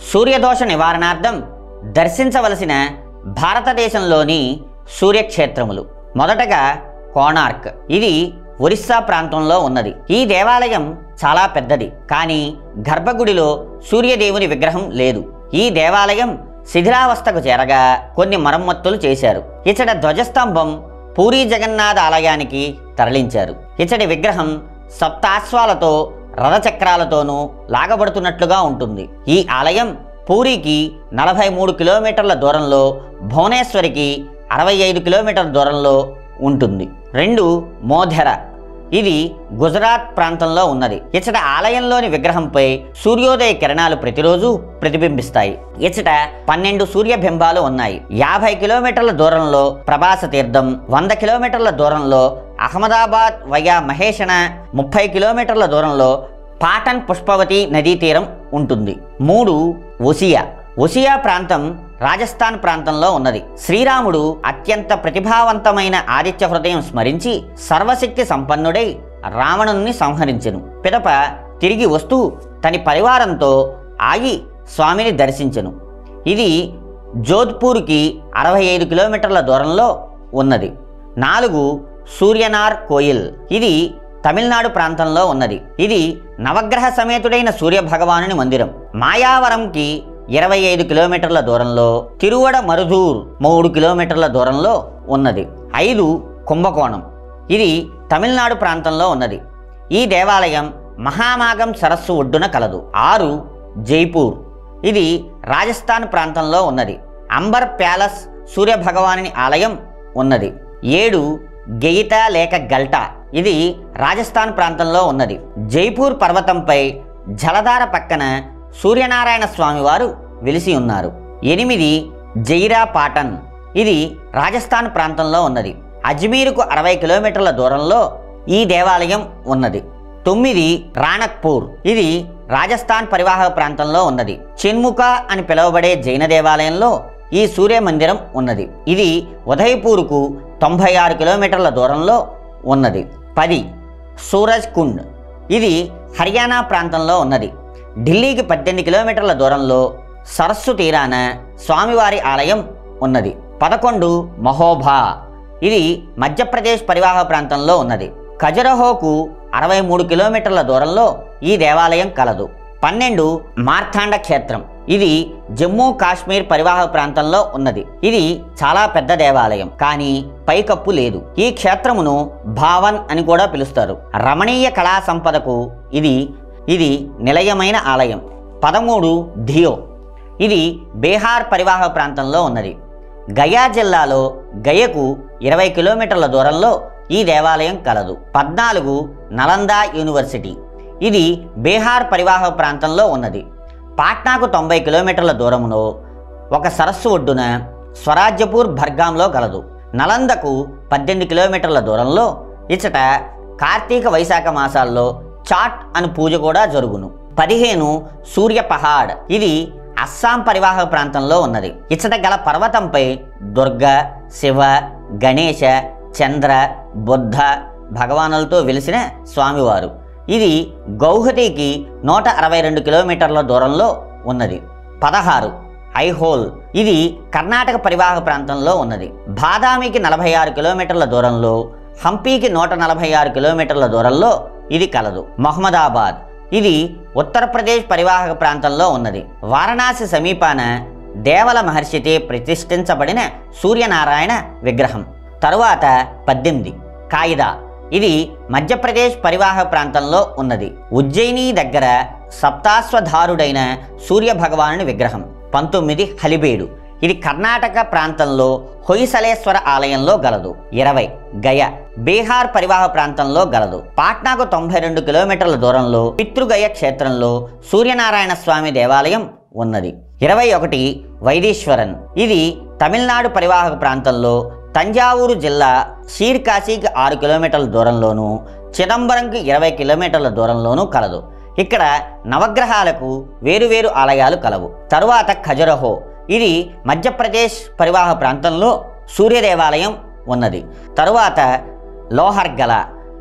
సూర్యదోష నివారణార్థం దర్శించవలసిన భారతదేశంలోని సూర్యక్షేత్రములు మొదటగా కోణార్క్ ఇది ఒరిస్సా ప్రాంతంలో ఉన్నది ఈ దేవాలయం చాలా పెద్దది కానీ గర్భగుడిలో సూర్యదేవుని విగ్రహం లేదు ఈ దేవాలయం శిథిలావస్థకు చేరగా కొన్ని మరమ్మతులు చేశారు ఇచ్చట ధ్వజస్తంభం పూరీ జగన్నాథ ఆలయానికి తరలించారు ఇచ్చటి విగ్రహం సప్తాశ్వాలతో రథచక్రాలతోనూ లాగబడుతున్నట్లుగా ఉంటుంది ఈ ఆలయం పూరికి నలభై మూడు కిలోమీటర్ల దూరంలో భువనేశ్వరికి అరవై ఐదు కిలోమీటర్ల దూరంలో ఉంటుంది రెండు మోధెర ఇది గుజరాత్ ప్రాంతంలో ఉన్నది ఇచ్చట ఆలయంలోని విగ్రహంపై సూర్యోదయ కిరణాలు ప్రతిరోజు ప్రతిబింబిస్తాయి ఇచ్చట పన్నెండు సూర్యబింబాలు ఉన్నాయి యాభై కిలోమీటర్ల దూరంలో ప్రభాస తీర్థం వంద కిలోమీటర్ల దూరంలో అహ్మదాబాద్ వయా మహేషణ ముప్పై కిలోమీటర్ల దూరంలో పాటన్ పుష్పవతి నదీ తీరం ఉంటుంది మూడు ఒసియా ఒసియా ప్రాంతం రాజస్థాన్ ప్రాంతంలో ఉన్నది శ్రీరాముడు అత్యంత ప్రతిభావంతమైన ఆదిత్య హృదయం స్మరించి సర్వశక్తి సంపన్నుడై రావణుణ్ణి సంహరించెను పిదప తిరిగి వస్తూ తని పరివారంతో ఆగి స్వామిని దర్శించెను ఇది జోధ్పూర్కి అరవై ఐదు కిలోమీటర్ల దూరంలో ఉన్నది నాలుగు సూర్యనార్ కోయిల్ ఇది తమిళనాడు ప్రాంతంలో ఉన్నది ఇది నవగ్రహ సమేతుడైన సూర్య భగవానుని మందిరం మాయావరంకి ఇరవై ఐదు కిలోమీటర్ల దూరంలో తిరువడ మరుదూర్ మూడు కిలోమీటర్ల దూరంలో ఉన్నది ఐదు కుంభకోణం ఇది తమిళనాడు ప్రాంతంలో ఉన్నది ఈ దేవాలయం మహామాగం సరస్సు ఒడ్డున కలదు ఆరు జైపూర్ ఇది రాజస్థాన్ ప్రాంతంలో ఉన్నది అంబర్ ప్యాలెస్ సూర్య భగవానుని ఆలయం ఉన్నది ఏడు గెయిత లేక గల్టా ఇది రాజస్థాన్ ప్రాంతంలో ఉన్నది జైపూర్ పర్వతంపై జలధార పక్కన సూర్యనారాయణ స్వామి వారు వెలిసి ఉన్నారు ఎనిమిది జైరా పాటన్ ఇది రాజస్థాన్ ప్రాంతంలో ఉన్నది అజ్మీర్కు అరవై కిలోమీటర్ల దూరంలో ఈ దేవాలయం ఉన్నది తొమ్మిది రాణక్పూర్ ఇది రాజస్థాన్ పరివాహక ప్రాంతంలో ఉన్నది చిన్ముఖ అని పిలువబడే జైన దేవాలయంలో ఈ సూర్య మందిరం ఉన్నది ఇది ఉదయపూర్కు తొంభై ఆరు కిలోమీటర్ల దూరంలో ఉన్నది పది సూరజ్ కుండ్ ఇది హర్యానా ప్రాంతంలో ఉన్నది ఢిల్లీకి పద్దెనిమిది కిలోమీటర్ల దూరంలో సరస్సు తీరాన స్వామివారి ఆలయం ఉన్నది పదకొండు మహోభా ఇది మధ్యప్రదేశ్ పరివాహక ప్రాంతంలో ఉన్నది ఖజరహోకు అరవై మూడు కిలోమీటర్ల దూరంలో ఈ దేవాలయం కలదు పన్నెండు మార్తాండ క్షేత్రం ఇది జమ్మూ కాశ్మీర్ పరివాహక ప్రాంతంలో ఉన్నది ఇది చాలా పెద్ద దేవాలయం కానీ పైకప్పు లేదు ఈ క్షేత్రమును భావన్ అని కూడా పిలుస్తారు రమణీయ కళా సంపదకు ఇది ఇది నిలయమైన ఆలయం పదమూడు ధియో ఇది బీహార్ పరివాహక ప్రాంతంలో ఉన్నది గయా జిల్లాలో గయకు ఇరవై కిలోమీటర్ల దూరంలో ఈ దేవాలయం కలదు పద్నాలుగు నలందా యూనివర్సిటీ ఇది బీహార్ పరివాహక ప్రాంతంలో ఉన్నది పాట్నాకు తొంభై కిలోమీటర్ల దూరంలో ఒక సరస్సు ఒడ్డున స్వరాజ్యపూర్ భర్గాంలో కలదు నలందకు పద్దెనిమిది కిలోమీటర్ల దూరంలో ఇచ్చట కార్తీక వైశాఖ మాసాల్లో చాట్ అని పూజ కూడా జరుగును పదిహేను సూర్య పహాడ్ ఇది అస్సాం పరివాహక ప్రాంతంలో ఉన్నది ఇచ్చట గల పర్వతంపై దుర్గ శివ గణేశ చంద్ర బుద్ధ భగవానులతో వెలిసిన స్వామివారు ఇది గౌహతికి నూట అరవై రెండు కిలోమీటర్ల దూరంలో ఉన్నది పదహారు ఐహోల్ ఇది కర్ణాటక పరివాహక ప్రాంతంలో ఉన్నది బాదామికి నలభై ఆరు కిలోమీటర్ల దూరంలో హంపీకి నూట నలభై ఆరు కిలోమీటర్ల దూరంలో ఇది కలదు మహమ్మదాబాద్ ఇది ఉత్తరప్రదేశ్ పరివాహక ప్రాంతంలో ఉన్నది వారణాసి సమీపాన దేవల మహర్షిచే ప్రతిష్ఠించబడిన సూర్యనారాయణ విగ్రహం తరువాత పద్దెనిమిది కాయిదా ఇది మధ్యప్రదేశ్ పరివాహక ప్రాంతంలో ఉన్నది ఉజ్జయిని దగ్గర సప్తాశ్వధారుడైన సూర్య భగవానుని విగ్రహం పంతొమ్మిది హలిబేడు ఇది కర్ణాటక ప్రాంతంలో హొయసలేశ్వర ఆలయంలో గలదు ఇరవై గయ బీహార్ పరివాహక ప్రాంతంలో గలదు పాట్నాకు తొంభై రెండు కిలోమీటర్ల దూరంలో పితృగయ క్షేత్రంలో సూర్యనారాయణ స్వామి దేవాలయం ఉన్నది ఇరవై ఒకటి వైదీశ్వరన్ ఇది తమిళనాడు పరివాహక ప్రాంతంలో తంజావూరు జిల్లా షీర్కాశీకి ఆరు కిలోమీటర్ల దూరంలోనూ చిదంబరంకి ఇరవై కిలోమీటర్ల దూరంలోనూ కలదు ఇక్కడ నవగ్రహాలకు వేరువేరు ఆలయాలు కలవు తరువాత ఖజరహో ఇది మధ్యప్రదేశ్ పరివాహ ప్రాంతంలో సూర్య దేవాలయం ఉన్నది తరువాత లోహర్గల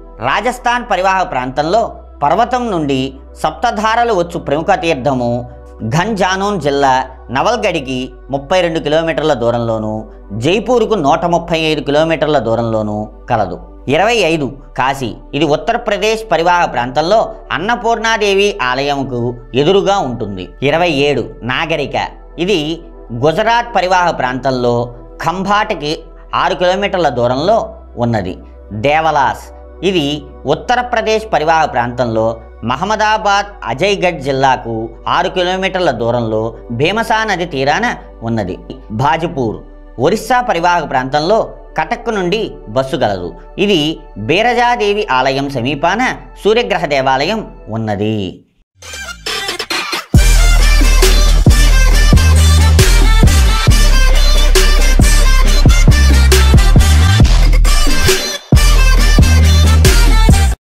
రాజస్థాన్ పరివాహక ప్రాంతంలో పర్వతం నుండి సప్తధారలు వచ్చు ప్రముఖ తీర్థము ఘన్జానూన్ జిల్లా నవల్గడికి ముప్పై రెండు కిలోమీటర్ల దూరంలోను జైపూర్కు నూట ముప్పై ఐదు కిలోమీటర్ల దూరంలోను కలదు ఇరవై ఐదు కాశీ ఇది ఉత్తరప్రదేశ్ పరివాహ ప్రాంతంలో అన్నపూర్ణాదేవి ఆలయంకు ఎదురుగా ఉంటుంది ఇరవై ఏడు నాగరిక ఇది గుజరాత్ పరివాహ ప్రాంతంలో ఖంభాట్కి ఆరు కిలోమీటర్ల దూరంలో ఉన్నది దేవలాస్ ఇది ఉత్తరప్రదేశ్ పరివాహ ప్రాంతంలో మహమ్మదాబాద్ అజయ్గఢ్ జిల్లాకు ఆరు కిలోమీటర్ల దూరంలో భీమసా నది తీరాన ఉన్నది భాజపూర్ ఒరిస్సా పరివాహక ప్రాంతంలో కటక్ నుండి బస్సు గలదు ఇది బీరజాదేవి ఆలయం సమీపాన సూర్యగ్రహ దేవాలయం ఉన్నది